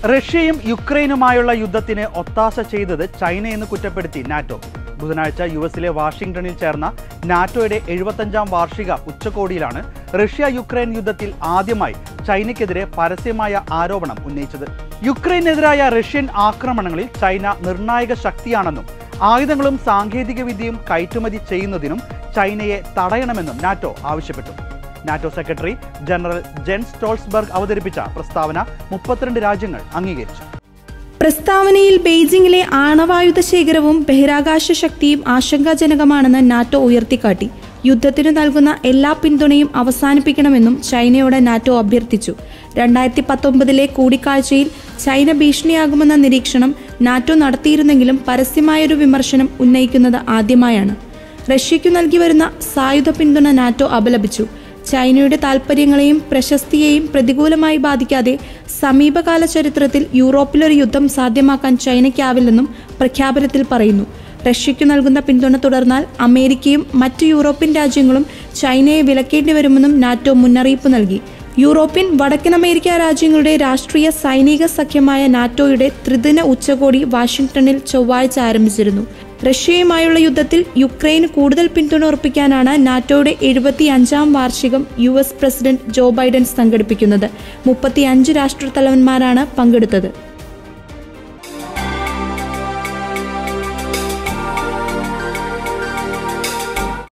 റഷ്യയും യുക്രൈനുമായുള്ള യുദ്ധത്തിന് ഒത്താശ ചെയ്തത് ചൈനയെന്ന് കുറ്റപ്പെടുത്തി നാറ്റോ ബുധനാഴ്ച യു എസിലെ വാഷിംഗ്ടണിൽ ചേർന്ന നാറ്റോയുടെ എഴുപത്തഞ്ചാം വാർഷിക ഉച്ചകോടിയിലാണ് റഷ്യ യുക്രൈൻ യുദ്ധത്തിൽ ആദ്യമായി ചൈനയ്ക്കെതിരെ പരസ്യമായ ആരോപണം ഉന്നയിച്ചത് യുക്രൈനെതിരായ റഷ്യൻ ആക്രമണങ്ങളിൽ ചൈന നിർണായക ശക്തിയാണെന്നും ആയുധങ്ങളും സാങ്കേതിക വിദ്യയും കയറ്റുമതി ചെയ്യുന്നതിനും ചൈനയെ തടയണമെന്നും നാറ്റോ ആവശ്യപ്പെട്ടു NATO secretary general Jens Stoltenberg അവതരിപ്പിച്ച പ്രസ്താവന മുപ്പത്തിരണ്ട് രാജ്യങ്ങൾ അംഗീകരിച്ചു പ്രസ്താവനയിൽ ബെയ്ജിംഗിലെ ആണവായുധ ശേഖരവും ബഹിരാകാശ ശക്തിയും ആശങ്കാജനകമാണെന്ന് നാറ്റോ ഉയർത്തിക്കാട്ടി യുദ്ധത്തിനു നൽകുന്ന എല്ലാ പിന്തുണയും അവസാനിപ്പിക്കണമെന്നും ചൈനയോട് നാറ്റോ അഭ്യർത്ഥിച്ചു രണ്ടായിരത്തി പത്തൊമ്പതിലെ കൂടിക്കാഴ്ചയിൽ ചൈന ഭീഷണിയാകുമെന്ന നിരീക്ഷണം നാറ്റോ നടത്തിയിരുന്നെങ്കിലും പരസ്യമായൊരു വിമർശനം ഉന്നയിക്കുന്നത് ആദ്യമായാണ് റഷ്യയ്ക്കു നൽകി വരുന്ന സായുധ പിന്തുണ നാറ്റോ അപലപിച്ചു ചൈനയുടെ താൽപ്പര്യങ്ങളെയും പ്രശസ്തിയെയും പ്രതികൂലമായി ബാധിക്കാതെ സമീപകാല ചരിത്രത്തിൽ യൂറോപ്പിലൊരു യുദ്ധം സാധ്യമാക്കാൻ ചൈനയ്ക്കാവില്ലെന്നും പ്രഖ്യാപനത്തിൽ പറയുന്നു റഷ്യയ്ക്കു നൽകുന്ന പിന്തുണ തുടർന്നാൽ അമേരിക്കയും മറ്റു യൂറോപ്യൻ രാജ്യങ്ങളും ചൈനയെ വിലക്കേണ്ടി വരുമെന്നും നാറ്റോ മുന്നറിയിപ്പ് നൽകി യൂറോപ്യൻ വടക്കൻ അമേരിക്ക രാജ്യങ്ങളുടെ രാഷ്ട്രീയ സൈനിക സഖ്യമായ നാറ്റോയുടെ ത്രിദിന ഉച്ചകോടി വാഷിംഗ്ടണിൽ ചൊവ്വാഴ്ച ആരംഭിച്ചിരുന്നു റഷ്യയുമായുള്ള യുദ്ധത്തിൽ യുക്രൈന് കൂടുതൽ പിന്തുണ ഉറപ്പിക്കാനാണ് നാറ്റോയുടെ എഴുപത്തിയഞ്ചാം വാർഷികം U S president Joe Biden സംഘടിപ്പിക്കുന്നത് മുപ്പത്തിയഞ്ച് രാഷ്ട്രത്തലവന്മാരാണ് പങ്കെടുത്തത്